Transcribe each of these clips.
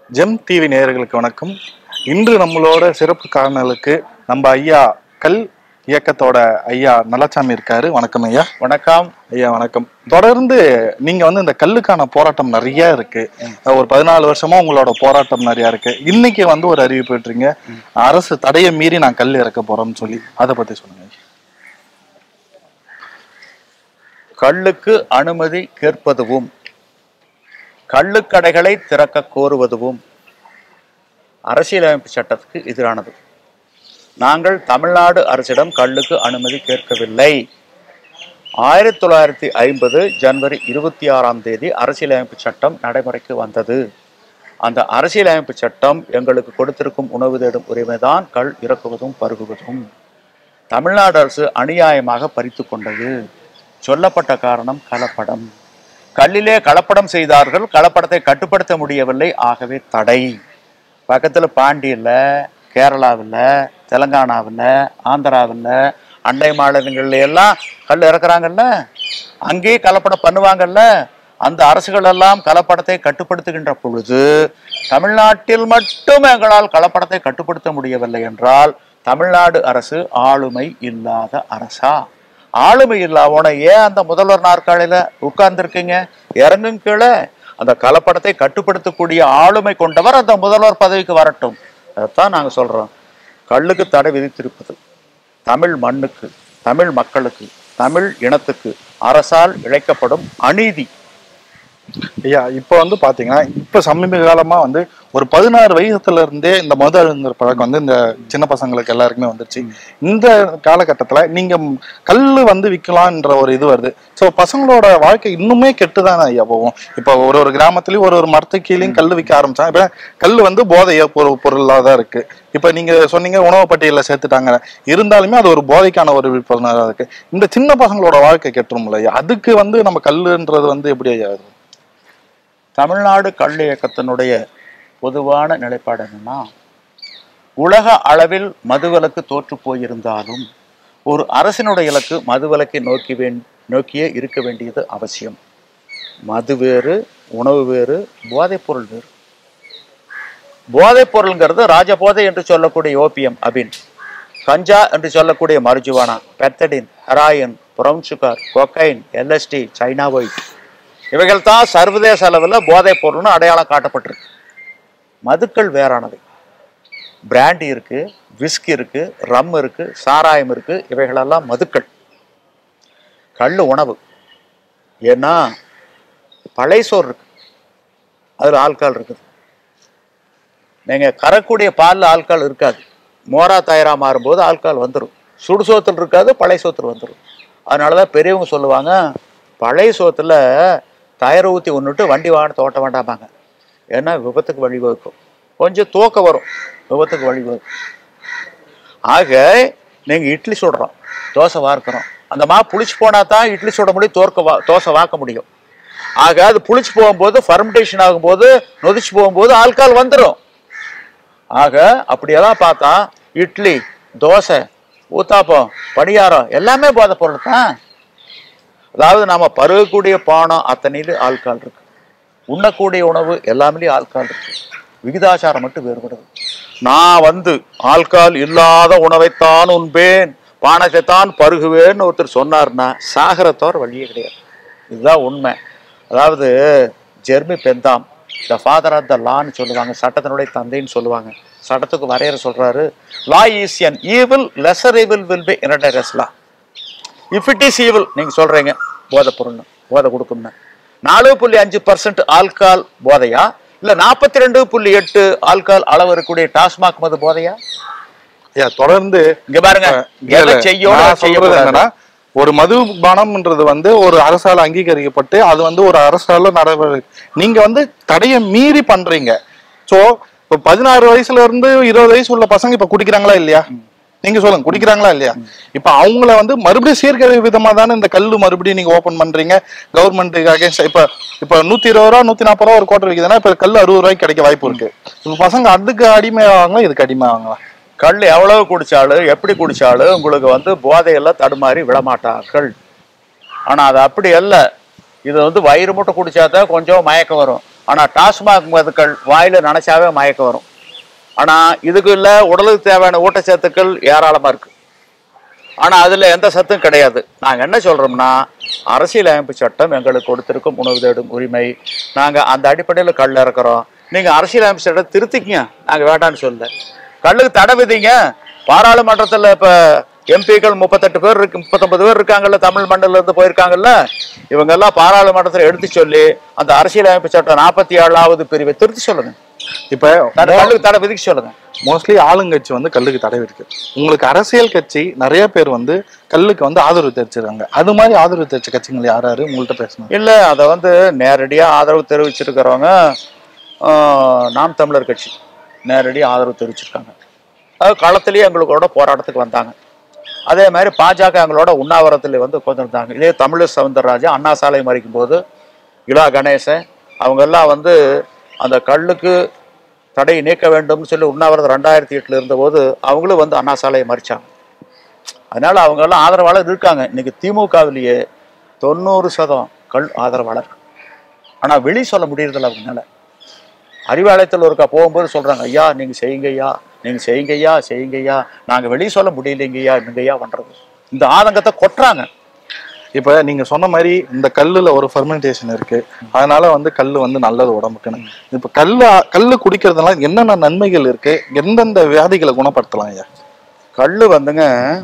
GeM TV நேயர்களுக்கு வணக்கம் இன்று நம்மளோட சிறப்பு காரணலுக்கு நம்ம ஐயா கல் இயக்கத்தோட ஐயா நலச்சாமி இருக்காரு வணக்கம் ஐயா வணக்கம் ஐயா வணக்கம் தொடர்ந்து நீங்க வந்து இந்த கல்லுக்கான போராட்டம் நிறைய இருக்கு ஒரு பதினாலு வருஷமா உங்களோட போராட்டம் நிறைய இருக்கு இன்னைக்கு வந்து ஒரு அறிவிப்பு விட்டுறீங்க அரசு தடையை மீறி நான் கல் இறக்க போறோம்னு சொல்லி அதை பத்தி சொல்லுங்க கள்ளுக்கு அனுமதி கேட்பதுவும் கள்ளுக்கடைகளை திறக்க கோருவதுவும் அரசியலமைப்பு சட்டத்துக்கு எதிரானது நாங்கள் தமிழ்நாடு அரசிடம் கள்ளுக்கு அனுமதி கேட்கவில்லை ஆயிரத்தி தொள்ளாயிரத்தி ஐம்பது ஜனவரி இருபத்தி ஆறாம் தேதி அரசியலமைப்பு சட்டம் நடைமுறைக்கு வந்தது அந்த அரசியலமைப்பு சட்டம் எங்களுக்கு கொடுத்திருக்கும் உணவு தேடும் உரிமைதான் கள் இறக்குவதும் பருகுவதும் தமிழ்நாடு அரசு அநியாயமாக பறித்து கொண்டது சொல்லப்பட்ட காரணம் கலப்படம் கல்லிலே கலப்படம் செய்தார்கள் கலப்படத்தை கட்டுப்படுத்த முடியவில்லை ஆகவே தடை பக்கத்தில் பாண்டியில் கேரளாவில் தெலங்கானாவில் ஆந்திராவில் அண்டை மாநிலங்கள்ல எல்லாம் கல் இறக்குறாங்கல்ல அங்கேயே கலப்படம் பண்ணுவாங்கல்ல அந்த அரசுகள் எல்லாம் கலப்படத்தை கட்டுப்படுத்துகின்ற பொழுது தமிழ்நாட்டில் மட்டும் எங்களால் கலப்படத்தை கட்டுப்படுத்த முடியவில்லை என்றால் தமிழ்நாடு அரசு ஆளுமை இல்லாத அரசா ஆளுமை இல்லாம ஏன் அந்த முதல்வர் நாற்காலியில உட்கார்ந்துருக்கீங்க இறங்கும் கீழே அந்த கலப்படத்தை கட்டுப்படுத்தக்கூடிய ஆளுமை கொண்டவர் அந்த முதல்வர் பதவிக்கு வரட்டும் அதைத்தான் நாங்க சொல்றோம் கல்லுக்கு தடை விதித்திருப்பது தமிழ் மண்ணுக்கு தமிழ் மக்களுக்கு தமிழ் இனத்துக்கு அரசால் இழைக்கப்படும் அநீதி ஐயா இப்போ வந்து பாத்தீங்கன்னா இப்ப சமீப காலமா வந்து ஒரு பதினாறு வயசுல இருந்தே இந்த மது அருந்துற பழக்கம் வந்து இந்த சின்ன பசங்களுக்கு எல்லாருக்குமே வந்துருச்சு இந்த காலகட்டத்துல நீங்க கல்லு வந்து விற்கலாம்ன்ற ஒரு இது வருது ஸோ பசங்களோட வாழ்க்கை இன்னுமே கெட்டுதானே ஐயா போகும் இப்போ ஒரு ஒரு கிராமத்துலயும் ஒரு ஒரு மரத்து கீழேயும் கல்லு விற்க ஆரம்பிச்சாங்க இப்ப கல்லு வந்து போதைய ஒரு பொருளாக தான் இருக்கு இப்ப நீங்க சொன்னீங்க உணவு பட்டியல சேர்த்துட்டாங்க இருந்தாலுமே அது ஒரு போதைக்கான ஒரு விழிப்புணர்வாக இருக்கு இந்த சின்ன பசங்களோட வாழ்க்கை கெட்டுரும் ஐயா அதுக்கு வந்து நம்ம கல்லுன்றது வந்து எப்படி ஐயா இது? தமிழ்நாடு கல் இயக்கத்தினுடைய பொதுவான நிலைப்பாடு என்னன்னா உலக அளவில் மதுவிலக்கு தோற்று போயிருந்தாலும் ஒரு அரசினுடைய இலக்கு மதுவிலக்கை நோக்கி வேண் நோக்கியே இருக்க வேண்டியது அவசியம் மது வேறு உணவு வேறு போதைப்பொருள் வேறு போதைப் பொருள்ங்கிறது ராஜபோதை என்று சொல்லக்கூடிய ஓபியம் அபின் கஞ்சா என்று சொல்லக்கூடிய marijuana pethidine heroin brown sugar cocaine LSD China white இவைகள் தான் சர்வதேச அளவில் போதைப் பொருள்னு அடையாளம் காட்டப்பட்டிருக்கு மதுக்கள் வேறானவை பிராண்டி இருக்கு விஸ்கி இருக்கு ரம் இருக்கு சாராயம் இருக்கு இவைகளெல்லாம் மதுக்கள் கல் உணவு ஏன்னா பழைய சோறு இருக்கு அதில் ஆல்கால் இருக்குது நீங்கள் கறக்கூடிய பாலில் ஆல்கால் இருக்காது மோரா தயாரா மாறும்போது ஆல்கால் வந்துடும் சுடு சோத்தில் இருக்காது பழைய சோத்தில் வந்துடும் அதனால தான் பெரியவங்க சொல்லுவாங்க பழைய சோத்துல டயரை ஊற்றி ஒன்றுட்டு வண்டி வாகனத்தை ஓட்ட வேண்டாமாங்க ஏன்னா விபத்துக்கு வழிவகுக்கும் கொஞ்சம் தூக்க வரும் விபத்துக்கு வழிவகுக்கும் ஆக நீங்கள் இட்லி சுடுறோம் தோசை வார்க்கிறோம் அந்த மா புளிச்சு போனா தான் இட்லி சுட முடியும் தோற்க வா தோசை வார்க்க முடியும் ஆக அது புளிச்சு போகும்போது ஃபர்மெண்டேஷன் ஆகும்போது நொதிச்சு போகும்போது ஆல்கால் வந்துடும் ஆக அப்படியெல்லாம் பார்த்தா இட்லி தோசை ஊத்தாப்பம் பணியாரம் எல்லாமே போதைப் பொருள் தான் அதாவது நாம பருகக்கூடிய பானம் அத்தனையிலும் ஆல்கால் இருக்கு உண்ணக்கூடிய உணவு எல்லாமே ஆல்கால் இருக்கு விகிதாச்சாரம் மட்டும் வேறுபடுது நான் வந்து ஆல்கால் இல்லாத உணவைத்தான் உண்பேன் பானத்தை தான் பருகுவேன்னு ஒருத்தர் சொன்னார்னா சாகரத்தோர் வழியே கிடையாது இதுதான் உண்மை அதாவது Jeremy Bentham the father of the லான்னு சொல்லுவாங்க சட்டத்தினுடைய தந்தைன்னு சொல்லுவாங்க சட்டத்துக்கு வரையறை சொல்றாரு law is an evil lesser evil will be இனடரஸ் law if it is evil நீங்க சொல்றீங்க போதை பொருள்னு போதை கொடுக்கும்னு நாலு புள்ளி அஞ்சு பர்சன்ட் ஆல்கால் போதையா இல்ல நாற்பத்தி ரெண்டு புள்ளி எட்டு ஆல்கால் அளவு இருக்கக்கூடிய டாஸ்மாக் மது போதையா ஐயா தொடர்ந்து இங்க பாருங்க இல்ல, எதை இல்ல. செய்யும் நான் எதை சொல்றது செய்யக்கூடாது. என்னன்னா ஒரு மதுபானம்ன்றது வந்து ஒரு அரசால அங்கீகரிக்கப்பட்டு அது வந்து ஒரு அரசால நடைமுறை நீங்க வந்து தடையை மீறி பண்றீங்க சோ இப்ப பதினாறு வயசுல இருந்து இருபது வயசு உள்ள பசங்க இப்ப குடிக்கிறாங்களா இல்லையா நீங்க சொல்லுங்க குடிக்கிறாங்களா இல்லையா இப்ப அவங்கள வந்து மறுபடியும் சீர்கழிவு விதமா தானே இந்த கல்லு மறுபடியும் நீங்க ஓபன் பண்றீங்க கவர்மெண்ட்டுக்கு அகேன்ஸ்ட் இப்ப இப்ப நூத்தி இருபது ரூபா நூத்தி நாற்பது ரூபா ஒரு கோட்டர் விற்குதுன்னா இப்ப கல்லு அறுபது ரூபாய்க்கு கிடைக்க வாய்ப்பு இருக்கு இப்ப பசங்க அதுக்கு அடிமை ஆவாங்களா இதுக்கு அடிமை ஆவாங்களா கல் எவ்வளவு குடிச்சாலும் எப்படி குடிச்சாலும் உங்களுக்கு வந்து போதையெல்லாம் தடுமாறி விடமாட்டார்கள் ஆனா அது அப்படி அல்ல இது வந்து வயிறு மட்டும் குடிச்சாதான் கொஞ்சம் மயக்கம் வரும் ஆனா டாஸ்மாக் மதுக்கள் வாயில நினைச்சாவே மயக்கம் வரும் ஆனா இதுக்கு இல்ல உடலுக்கு தேவையான ஊட்டச்சத்துக்கள் ஏராளமா இருக்கு ஆனா அதுல எந்த சத்தும் கிடையாது நாங்க என்ன சொல்றோம்னா அரசியலமைப்பு சட்டம் எங்களுக்கு கொடுத்திருக்கும் உணவு தேடும் உரிமை நாங்க அந்த அடிப்படையில கல் இறக்குறோம் நீங்க அரசியலமைப்பு சட்டம் திருத்திக்கங்க நாங்க வேண்டாம்னு சொல்லல கல்லுக்கு தடை விதிங்க பாராளுமன்றத்துல இப்ப எம்பிக்கள் முப்பத்தெட்டு பேர் இருக்கு முப்பத்தொன்பது பேர் இருக்காங்கல்ல தமிழ் மண்டல இருந்து போயிருக்காங்கல்ல இவங்க எல்லாம் பாராளுமன்றத்துல எடுத்து சொல்லி அந்த அரசியலமைப்பு சட்டம் நாற்பத்தி ஏழாவது பிரிவை திருத்தி சொல்லுங்க இப்ப அந்த கல்லுக்கு தடை விதிக்க சொல்லுங்க மோஸ்ட்லி ஆளுங்கட்சி வந்து கல்லுக்கு தடை இருக்கு உங்களுக்கு அரசியல் கட்சி நிறைய பேர் வந்து கல்லுக்கு வந்து ஆதரவு தெரிச்சிருக்காங்க அது மாதிரி ஆதரவு தெரிச்ச கட்சிகள் யார் யாரு உங்கள்கிட்ட பேசணும் இல்ல அதை வந்து நேரடியா ஆதரவு தெரிவிச்சிருக்கிறவங்க ஆஹ், நாம் தமிழர் கட்சி நேரடியாக ஆதரவு தெரிவிச்சிருக்காங்க அது களத்திலேயே எங்களோட போராட்டத்துக்கு வந்தாங்க அதே மாதிரி பாஜக எங்களோட உண்ணாவிரத்தில் வந்து உட்காந்துருந்தாங்க இதே தமிழர் சவுந்தரராஜன் அண்ணா சாலை மறிக்கும் போது இலா கணேசன் அவங்க எல்லாம் வந்து அந்த கல்லுக்கு தடை நீக்க வேண்டும்னு சொல்லி உண்ணாவிரதம் ரெண்டாயிரத்தி எட்டுல இருந்தபோது அவங்களும் வந்து அண்ணா சாலையை மறிச்சாங்க அதனால அவங்க எல்லாம் ஆதரவாளர் இருக்காங்க இன்னைக்கு திமுகவிலேயே தொண்ணூறு சதம் கல் ஆதரவாளர் ஆனா வெளி சொல்ல முடியறதில்ல அவங்கனால அறிவாலயத்தில் ஒருக்கா போகும்போது சொல்றாங்க ஐயா நீங்க செய்யுங்க ஐயா நீங்க செய்யுங்க ஐயா செய்யுங்க ஐயா நாங்க வெளியே சொல்ல முடியலைங்கய்யா என்னங்கய்யா பண்றது இந்த ஆதங்கத்தை கொட்டுறாங்க இப்ப நீங்க சொன்ன மாதிரி இந்த கல்லுல ஒரு ஃபெர்மெண்டேஷன் இருக்கு அதனால வந்து கல்லு வந்து நல்லது உடம்புக்குன்னு இப்ப கல்லு கல்லு குடிக்கிறதுனால என்னென்ன நன்மைகள் இருக்கு எந்தெந்த வியாதிகளை குணப்படுத்தலாம் ஐயா கல்லு வந்துங்க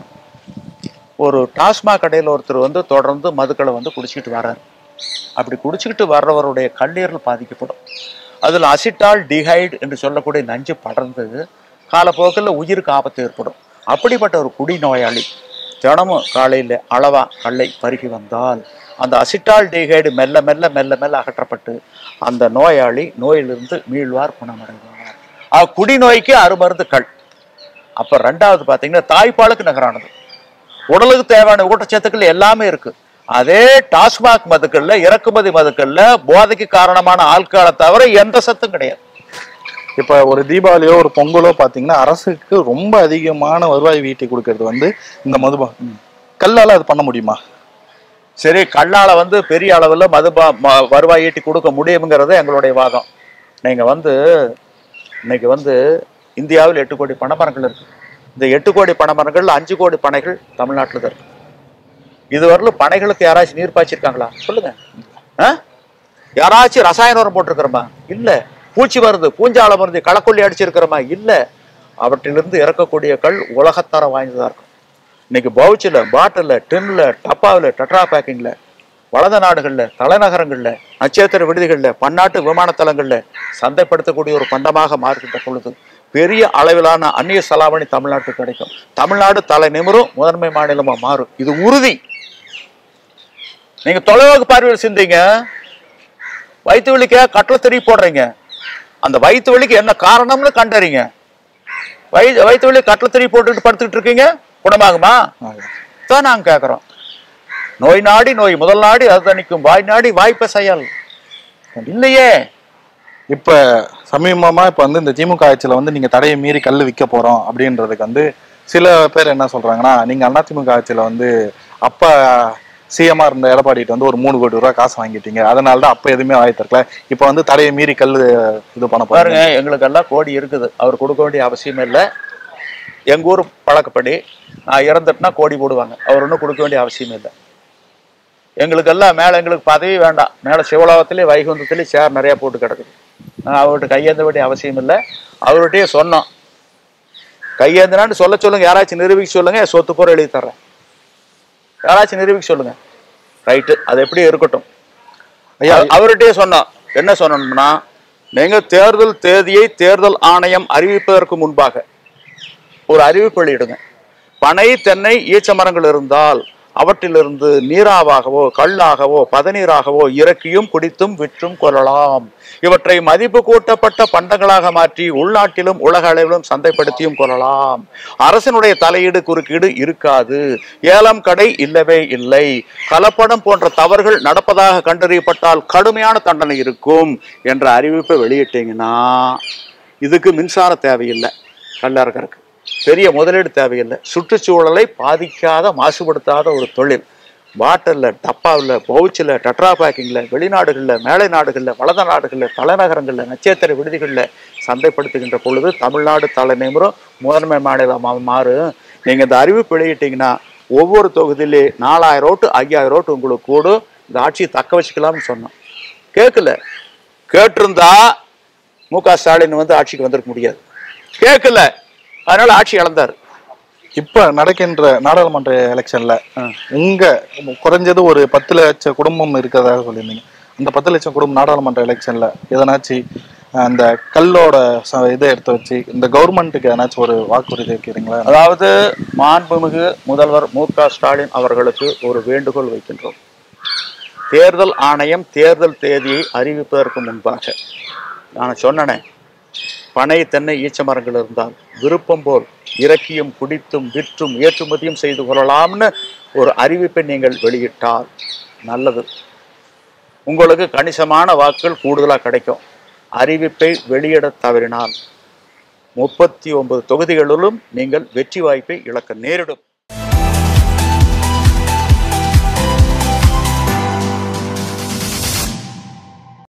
ஒரு டாஸ்மாக் கடையில் ஒருத்தர் வந்து தொடர்ந்து மதுக்களை வந்து குடிச்சிக்கிட்டு வர்றாரு அப்படி குடிச்சிக்கிட்டு வர்றவருடைய கல்லீரல் பாதிக்கப்படும் அதில் அசிட்டால் டிஹைட் என்று சொல்லக்கூடிய நஞ்சு படர்ந்து காலப்போக்கில் உயிருக்கு ஆபத்து ஏற்படும் அப்படிப்பட்ட ஒரு குடிநோயாளி தினமும் காலையில் அளவா கல்லை பருகி வந்தால் அந்த அசிட்டால் டிஹைடு மெல்ல மெல்ல மெல்ல மெல்ல அகற்றப்பட்டு அந்த நோயாளி நோயிலிருந்து மீள்வார் குணமடைவார் ஆக குடிநோய்க்கு அருமருந்து கல் அப்ப ரெண்டாவது பாத்தீங்கன்னா தாய்ப்பாலுக்கு நகரானது உடலுக்கு தேவையான ஊட்டச்சத்துக்கள் எல்லாமே இருக்கு அதே டாஸ்மாக் மதுக்கள்ல இறக்குமதி மதுக்கள்ல போதைக்கு காரணமான ஆட்களை தவிர எந்த சத்தும் கிடையாது இப்ப ஒரு தீபாவளியோ ஒரு பொங்கலோ பாத்தீங்கன்னா அரசுக்கு ரொம்ப அதிகமான வருவாய் ஈட்டி கொடுக்கறது வந்து இந்த மதுபா கல்லால அது பண்ண முடியுமா சரி கல்லால வந்து பெரிய அளவுல மதுபா ம- வருவாய் ஈட்டி கொடுக்க முடியுங்கிறது எங்களுடைய வாதம் நீங்க வந்து இன்னைக்கு வந்து இந்தியாவில் எட்டு கோடி பனைமரங்கள் இருக்கு இந்த எட்டு கோடி பனைமரங்கள்ல அஞ்சு கோடி பனைகள் தமிழ்நாட்டில் தான் இருக்கு இதுவரையிலும் பனைகளுக்கு யாராச்சும் நீர் பாய்ச்சிருக்காங்களா சொல்லுங்க ஆ? யாராச்சும் ரசாயன உரம் போட்டிருக்கிறோமா இல்ல பூச்சி மருந்து பூஞ்சால மருந்து களக்கொல்லி அடிச்சிருக்கிறோமா இல்ல அவற்றிலிருந்து இறக்கக்கூடிய கல் உலகத்தரம் வாய்ந்ததா இருக்கும் இன்னைக்கு பவுச்சில் பாட்டில் டின்ல டப்பாவில் டெட்ரா பேக்கிங்ல வளர்ந்த நாடுகள்ல தலைநகரங்கள்ல நட்சத்திர விடுதிகள்ல பன்னாட்டு விமானத்தலங்கள்ல சந்தைப்படுத்தக்கூடிய ஒரு பண்டமாக மாறுகின்ற பொழுது பெரிய அளவிலான அந்நிய செலாவணி தமிழ்நாட்டுக்கு கிடைக்கும் தமிழ்நாடு தலை நிமிரும் முதன்மை மாநிலமா மாறும் இது உறுதி நீங்க தொலைவாக்கு பார்வையில் சிந்திங்க வயிற்று வலிக்க கட்டளை திருப்பி போடுறீங்க அந்த வயிற்று வலிக்கு என்ன காரணம்னு கண்டறிங்க வயி வயிற்று வலி கட்டளை திருப்பி போட்டுட்டு படுத்துக்கிட்டு இருக்கீங்க குணமாகுமா தான் நாங்க கேட்குறோம் நோய் நாடி நோய் முதல் நாடி அது தணிக்கும் வாய் நாடி வாய்ப்பை செயல் இல்லையே இப்ப சமீபமா இப்ப வந்து இந்த திமுக ஆட்சியில வந்து நீங்க தடையை மீறி கல்லு விற்க போறோம் அப்படின்றதுக்கு வந்து சில பேர் என்ன சொல்றாங்கன்னா நீங்க அதிமுக ஆட்சியில வந்து அப்ப சிஎம்ஆ இருந்த எடப்பாடிட்டு வந்து ஒரு மூணு கோடி ரூபாய் காசு வாங்கிட்டீங்க அதனால தான் அப்ப எதுவுமே வாங்கி தரல இப்ப வந்து தடையை மீறி கல்லு இது பண்ண பாருங்க பாருங்க எங்களுக்கு எல்லாம் கோடி இருக்குது அவர் கொடுக்க வேண்டிய அவசியம் இல்லை எங்க ஊர் பழக்கப்படி நான் இறந்துட்டுனா கோடி போடுவாங்க அவர் ஒன்றும் கொடுக்க வேண்டிய அவசியம் இல்லை எங்களுக்கு எல்லாம் மேலே எங்களுக்கு பதவி வேண்டாம் மேலே சிவலோகத்திலே வைகுந்தத்திலே சேர் நிறைய போட்டு கிடக்குது நான் அவர்கிட்ட கையேந்த வேண்டிய அவசியம் இல்லை அவர்கிட்டயே சொன்னோம் கையேந்தினான்னு சொல்ல சொல்லுங்க யாராச்சும் நிரூபிக்க சொல்லுங்க என் சொத்து பூரா எழுதி தர்றேன் யாராச்சும் நிரூபிக்க சொல்லுங்க ரைட்டு அது எப்படி இருக்கட்டும் ஐயா அவ- அவர்கிட்டயே சொன்னோம் என்ன சொன்னோம்னா நீங்க தேர்தல் தேதியை தேர்தல் ஆணையம் அறிவிப்பதற்கு முன்பாக ஒரு அறிவிப்பு வெளியிடுங்க பனை தென்னை ஈச்ச மரங்கள் இருந்தால் அவற்றிலிருந்து நீராவாகவோ கல்லாகவோ பதநீராகவோ இறக்கியும் குடித்தும் விற்றும் கொள்ளலாம் இவற்றை மதிப்பு கூட்டப்பட்ட பண்டங்களாக மாற்றி உள்நாட்டிலும் உலக அளவிலும் சந்தைப்படுத்தியும் கொள்ளலாம் அரசினுடைய தலையீடு குறுக்கீடு இருக்காது ஏலம் கடை இல்லவே இல்லை கலப்படம் போன்ற தவறுகள் நடப்பதாக கண்டறியப்பட்டால் கடுமையான தண்டனை இருக்கும் என்ற அறிவிப்பை வெளியிட்டீங்கன்னா இதுக்கு மின்சாரம் தேவையில்லை கல்லறக்கருக்கு பெரிய முதலீடு தேவையில்லை சுற்றுச்சூழலை பாதிக்காத மாசுபடுத்தாத ஒரு தொழில் பாட்டிலில் டப்பாவில் பவுச்சில் டட்ரா பேக்கிங்கில் வெளிநாடுகளில் மேலை நாடுகளில் வலத நாடுகளில் தலைநகரங்களில் நட்சத்திர விடுதிகளில் சந்தைப்படுத்துகின்ற பொழுது தமிழ்நாடு தலைநிமிரும் முதன்மை மாநிலமாக மாறும் நீங்கள் இந்த அறிவிப்பு வெளியிட்டீங்கன்னா ஒவ்வொரு தொகுதியிலே நாலாயிரம் ஓட்டு ஐயாயிரம் ஓட்டு உங்களுக்கு கூடும் இந்த ஆட்சியை தக்க வச்சுக்கலாம்னு சொன்னோம் கேட்கல கேட்டிருந்தா மு க ஸ்டாலின் வந்து ஆட்சிக்கு வந்திருக்க முடியாது கேட்கல அதனால ஆட்சி இழந்தாரு இப்ப நடக்கின்ற நாடாளுமன்ற எலெக்ஷன்ல ஆ. உங்க குறைஞ்சது ஒரு பத்து லட்சம் குடும்பம் இருக்கிறதாக சொல்லியிருந்தீங்க அந்த பத்து லட்சம் குடும்பம் நாடாளுமன்ற எலெக்ஷன்ல எதனாச்சும் அந்த கல்லோட ச- இதை எடுத்து வச்சு இந்த கவர்மெண்ட்டுக்கு எதனாச்சும் ஒரு வாக்குறுதி இருக்கிறீங்களா அதாவது மாண்புமிகு முதல்வர் மு க ஸ்டாலின் அவர்களுக்கு ஒரு வேண்டுகோள் வைக்கின்றோம் தேர்தல் ஆணையம் தேர்தல் தேதியை அறிவிப்பதற்கு முன்பாக நான் சொன்னனே பனை தென்னை ஈச்ச மரங்கள் இருந்தால் விருப்பம் போல் இறக்கியும் குடித்தும் விற்றும் ஏற்றுமதியும் செய்து கொள்ளலாம்னு ஒரு அறிவிப்பை நீங்கள் வெளியிட்டால் நல்லது உங்களுக்கு கணிசமான வாக்குகள் கூடுதலாக கிடைக்கும் அறிவிப்பை வெளியிட தவறினால் முப்பத்தி ஒன்பது தொகுதிகளிலும் நீங்கள் வெற்றி வாய்ப்பை இழக்க நேரிடும்